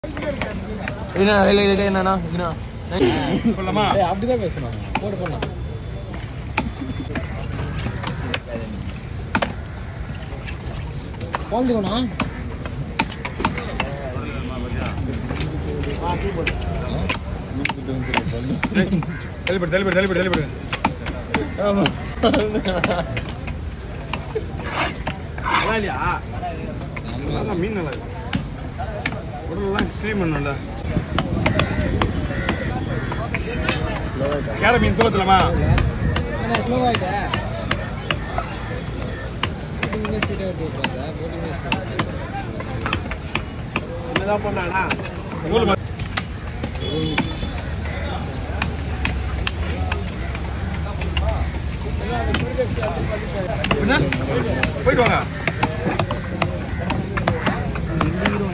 என்ன இல்லை இல்லை என்னண்ணா என்ன சொல்லலாமா அப்படிதான் பேசணும் போடு போடலாம் குழந்தைக்கணா தள்ளிப்படு தள்ளிப்படு தள்ளிப்படு தள்ளிப்படு நல்லா இல்லையா நல்லா மீன் நல்லா இருக்கு உடலெல்லாம் க்ளீன் பண்ணல கேர மீன் தூளத்துலாமா ஸ்லோ ஆயிட்டேன் போட்டிங் என்னதான் பண்ணானா தூள் ம- என்ன? போயிட்டு வாங்க